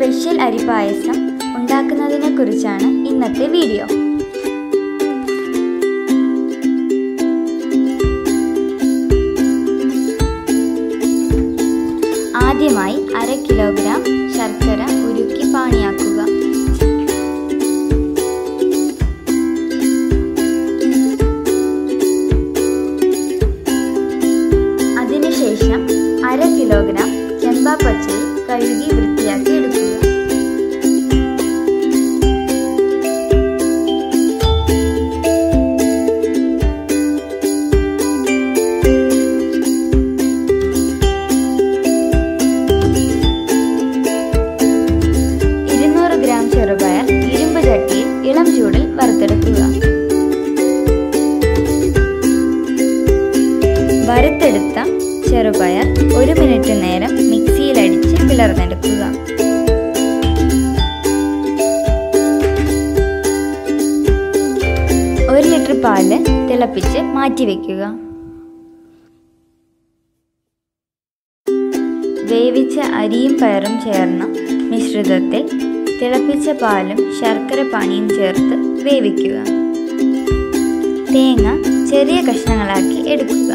special അരിപ്പായസം ഉണ്ടാക്കുന്നതിനെ കുറിച്ചാണ് ഇന്നത്തെ video ആദ്യമായി അര കിലോഗ്രാം ശർക്കര ഉരുക്കി പാണിയാക്കുക അതിനുശേഷം അര കിലോഗ്രാം ചെമ്പാ പച്ചരി കഴുകി വൃത്തിയാക്കി എടുക്കുക ഇരുന്നൂറ് ഗ്രാം ചെറുപയർ ഇരുമ്പ് ചട്ടിയിൽ ഇളം ചൂടിൽ വറുത്തെടുക്കുക വറുത്തെടുത്ത ചെറുപയർ ഒരു മിനിറ്റ് നേരം മിക്സിയിലടിച്ച് പിളർന്നെടുക്കുക ഒരു ലിറ്റർ പാല് തിളപ്പിച്ച് മാറ്റിവെക്കുക വേവിച്ച അരിയും പയറും ചേർന്ന മിശ്രിതത്തിൽ തിളപ്പിച്ച പാലും ശർക്കര പാനിയും ചേർത്ത് വേവിക്കുക തേങ്ങ ചെറിയ കഷ്ണങ്ങളാക്കി എടുക്കുക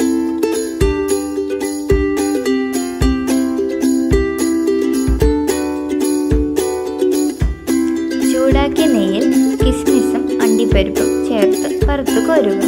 ചൂടാക്കിയ നെയ്യിൽ കിസ്മിസും അണ്ടിപ്പരിപ്പും ചേർത്ത് വറുത്ത് കോരുക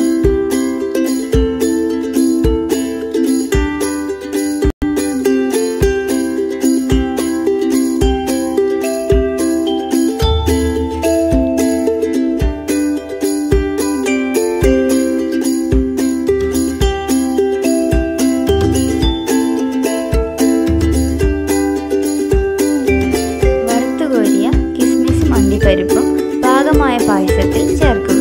വറുത്തുകോരിയ കിസ്മിസും അണ്ടിപ്പരിപ്പും പാകമായ പായസത്തിൽ ചേർക്കുക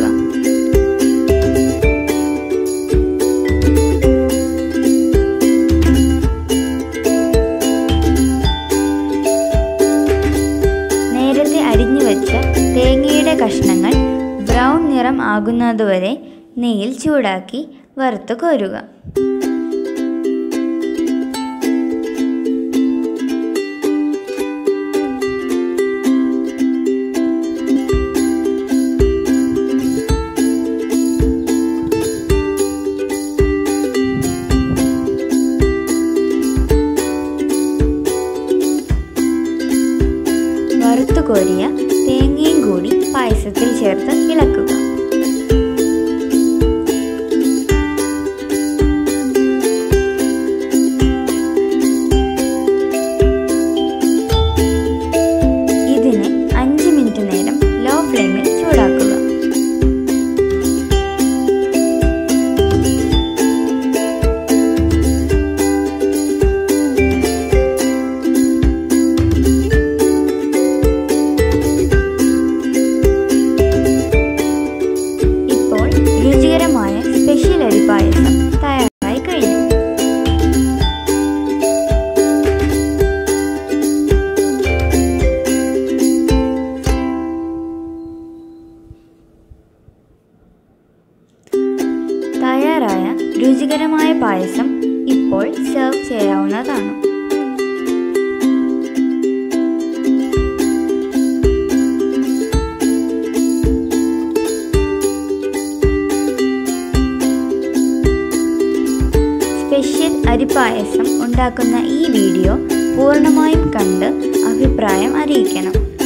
നേരത്തെ അരിഞ്ഞു വെച്ച തേങ്ങയുടെ കഷ്ണങ്ങൾ ബ്രൗൺ നിറം ആകുന്നതുവരെ നെയ്യിൽ ചൂടാക്കി വറുത്ത് കോരുക വറുത്തു കോരിയ തേങ്ങയും കൂടി പായസത്തിൽ ചേർത്ത് ഇളക്കുക ഇതിനെ അഞ്ച് മിനിറ്റ് നേരം ലോ ഫ്ലെയിമിൽ ചൂടാക്കുക ഇപ്പോൾ രുചികരമായ സ്പെഷ്യൽ അരി പായസം തയ്യാറായി കഴിഞ്ഞു തയ്യാറായ രുചികരമായ പായസം ഇപ്പോൾ സെർവ് ചെയ്യാവുന്നതാണ് സ്പെഷ്യൽ അരിപ്പായസം ഉണ്ടാക്കുന്ന ഈ വീഡിയോ പൂർണ്ണമായും കണ്ട് അഭിപ്രായം അറിയിക്കണം